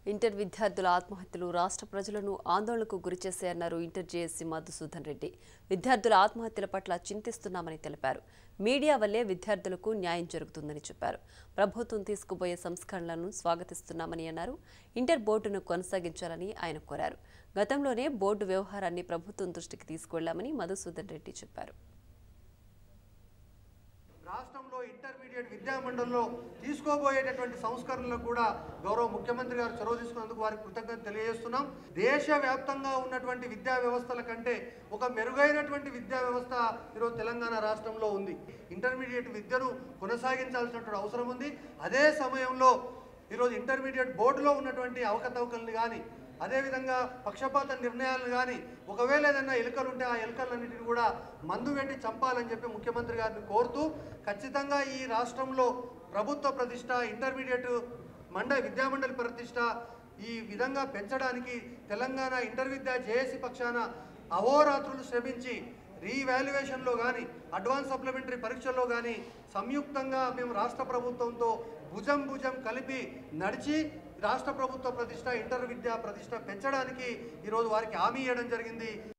inter విద్యార్థుల ఆత్మహత్యలు రాష్ట్ర ప్రజలను ఆందోళనకు గురిచేశాయన్నారు ఇంటర్ జేఎస్సీ మధుసూదన్ రెడ్డి విద్యార్థుల ఆత్మహత్యల పట్ల చింతిస్తున్నామని తెలిపారు మీడియా వల్లే విద్యార్థులకు న్యాయం జరుగుతుందని చెప్పారు ప్రభుత్వం తీసుకుపోయే సంస్కరణలను స్వాగతిస్తున్నామని అన్నారు ఇంటర్ బోర్డును కొనసాగించాలని ఆయన కోరారు గతంలోనే బోర్డు వ్యవహారాన్ని ప్రభుత్వం దృష్టికి తీసుకువెళ్లామని మధుసూదన్ రెడ్డి చెప్పారు రాష్ట్రంలో ఇంటర్మీడియట్ విద్యామండలిలో తీసుకోబోయేటటువంటి సంస్కరణలకు కూడా గౌరవ ముఖ్యమంత్రి గారు చొరవ తీసుకున్నందుకు వారికి కృతజ్ఞత తెలియజేస్తున్నాం దేశవ్యాప్తంగా ఉన్నటువంటి విద్యా వ్యవస్థల కంటే ఒక మెరుగైనటువంటి విద్యా వ్యవస్థ ఈరోజు తెలంగాణ రాష్ట్రంలో ఉంది ఇంటర్మీడియట్ విద్యను కొనసాగించాల్సినటువంటి అవసరం ఉంది అదే సమయంలో ఈరోజు ఇంటర్మీడియట్ బోర్డులో ఉన్నటువంటి అవకతవకల్ని కానీ అదేవిధంగా పక్షపాత నిర్ణయాలు కానీ ఒకవేళ ఏదైనా ఎలుకలు ఉంటే ఆ ఎలుకలన్నింటిని కూడా మందు పెట్టి చంపాలని చెప్పి ముఖ్యమంత్రి గారిని కోరుతూ ఖచ్చితంగా ఈ రాష్ట్రంలో ప్రభుత్వ ప్రతిష్ట ఇంటర్మీడియట్ మండ విద్యామండలి ప్రతిష్ట ఈ విధంగా పెంచడానికి తెలంగాణ ఇంటర్ విద్యా జేఏసీ పక్షాన అహోరాత్రులు శ్రమించి రీవాల్యుయేషన్లో కానీ అడ్వాన్స్ సప్లిమెంటరీ పరీక్షల్లో కానీ సంయుక్తంగా మేము రాష్ట్ర ప్రభుత్వంతో భుజం భుజం కలిపి నడిచి రాష్ట్ర ప్రభుత్వ ప్రతిష్ట ఇంటర్ విద్యా ప్రతిష్ట పెంచడానికి ఈరోజు వారికి హామీ ఇవ్వడం జరిగింది